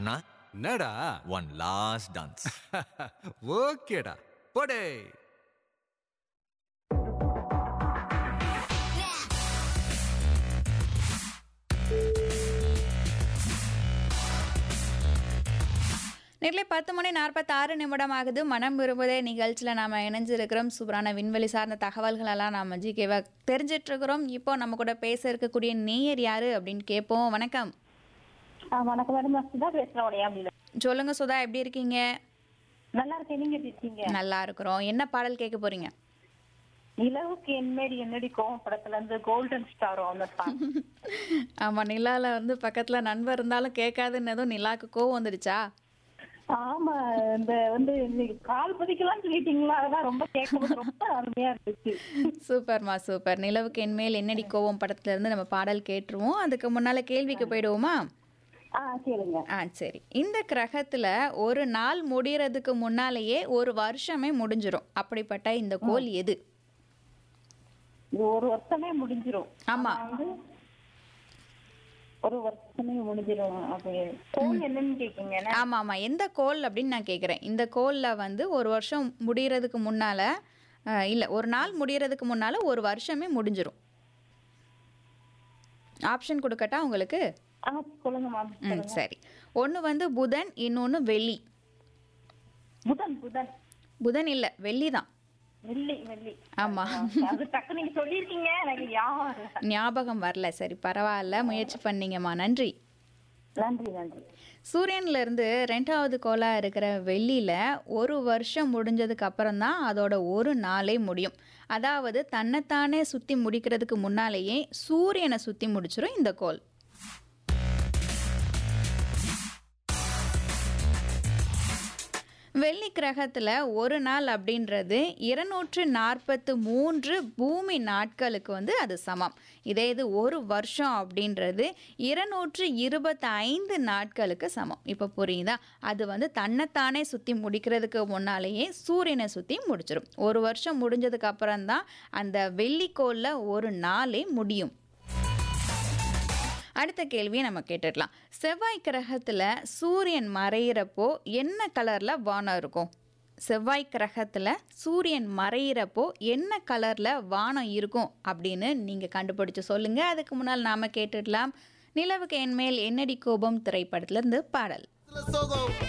அண்ணா என்னடா one last dance ஓகேடா போடே நெல்லை பத்து மணி நாற்பத்தாறு நிமிடம் ஆகுது மனம் விரும்புதே நிகழ்ச்சியில் நாம் இணைஞ்சிருக்கிறோம் சூப்பரான விண்வெளி சார்ந்த தகவல்களெல்லாம் நாம் ஜிகேவா தெரிஞ்சிட்டு இருக்கிறோம் இப்போ நம்ம கூட பேச இருக்கக்கூடிய நேயர் யாரு அப்படின்னு கேட்போம் வணக்கம் ஆ, வணக்கம் மேடம் நான் சுதா பேசுறேன் உடைய அப்படின்னு சொல்லுங்க சுதா எப்படி இருக்கீங்க நல்லா இருக்கேன் நீங்க எப்படி இருக்கீங்க நல்லா இருக்கிறோம் என்ன பாடல் கேட்க போறீங்க நிலவுக்கு என்னடி என்னடி கோவம் படத்துல இருந்து கோல்டன் ஸ்டார் அந்த song. ஆமா நிலால வந்து பக்கத்துல நண்பர் இருந்தாலும் கேட்காதுன்னு எதுவும் நிலாக்கு கோவம் வந்துடுச்சா ஆமா இந்த வந்து இன்னைக்கு கால் பதிக்கலாம்னு சொல்லிட்டீங்களா அதெல்லாம் ரொம்ப கேட்கும்போது ரொம்ப அருமையா இருந்துச்சு சூப்பர்மா சூப்பர் நிலவுக்கு என்மேல் என்னடி கோவம் படத்துல இருந்து நம்ம பாடல் கேட்டுருவோம் அதுக்கு முன்னால கேள்விக்கு போயிடுவோமா ஆ கேளுங்க ஆ சரி இந்த கிரகத்துல ஒரு நாள் முடியறதுக்கு முன்னாலேயே ஒரு வருஷமே முடிஞ்சிரும் அப்படிப்பட்ட இந்த கோள் எது இது ஒரு வருஷமே முடிஞ்சிரும் ஆமா ஆனா வந்து ஒரு வருஷமே முடிஞ்சிரும் அப்படி கோல் என்னன்னு கேக்கீங்க என்ன? ஆமா ஆமா எந்த கோள் அப்படின்னு நான் கேக்குறேன் இந்த கோள்ல வந்து ஒரு வருஷம் முடியறதுக்கு முன்னால அஹ், இல்ல ஒரு நாள் முடியறதுக்கு முன்னால ஒரு வருஷமே முடிஞ்சிரும் ஆப்ஷன் கொடுக்கட்டா உங்களுக்கு ஆ சொல்லுங்க மேம் ம் சரி ஒன்று வந்து புதன் இன்னொன்று வெள்ளி புதன் புதன் புதன் இல்லை வெள்ளி தான் வெள்ளி வெள்ளி ஆமா அது டக்கு நீங்க சொல்லியிருக்கீங்க எனக்கு ஞாபகம் இல்ல. ஞாபகம் வரல சரி பரவாயில்ல முயற்சி பண்ணீங்கம்மா நன்றி நன்றி நன்றி சூரியன்ல இருந்து ரெண்டாவது கோளா இருக்கிற வெள்ளியில ஒரு வருஷம் முடிஞ்சதுக்கு அப்புறம் தான் அதோட ஒரு நாளே முடியும் அதாவது தன்னைத்தானே சுத்தி முடிக்கிறதுக்கு முன்னாலேயே சூரியனை சுத்தி முடிச்சிரும் இந்த கோள் வெள்ளி கிரகத்தில் ஒரு நாள் அப்படின்றது இருநூற்று நாற்பத்து மூன்று பூமி நாட்களுக்கு வந்து அது சமம் இதே இது ஒரு வருஷம் அப்படின்றது இருநூற்று இருபத்தி ஐந்து நாட்களுக்கு சமம் இப்போ புரியுதா அது வந்து தன்னைத்தானே சுற்றி முடிக்கிறதுக்கு முன்னாலேயே சூரியனை சுற்றி முடிச்சிடும் ஒரு வருஷம் முடிஞ்சதுக்கு அப்புறம் தான் அந்த வெள்ளிக்கோளில் ஒரு நாளே முடியும் அடுத்த கேள்வியை நம்ம கேட்டுடலாம் செவ்வாய் கிரகத்தில் சூரியன் மறையிறப்போ என்ன கலரில் வானம் இருக்கும் செவ்வாய் கிரகத்தில் சூரியன் மறையிறப்போ என்ன கலரில் வானம் இருக்கும் அப்படின்னு நீங்கள் கண்டுபிடிச்சு சொல்லுங்கள் அதுக்கு முன்னால் நாம் கேட்டுடலாம் நிலவுக்கு என்மேல் என்னடி கோபம் திரைப்படத்துலேருந்து பாடல் சோகம்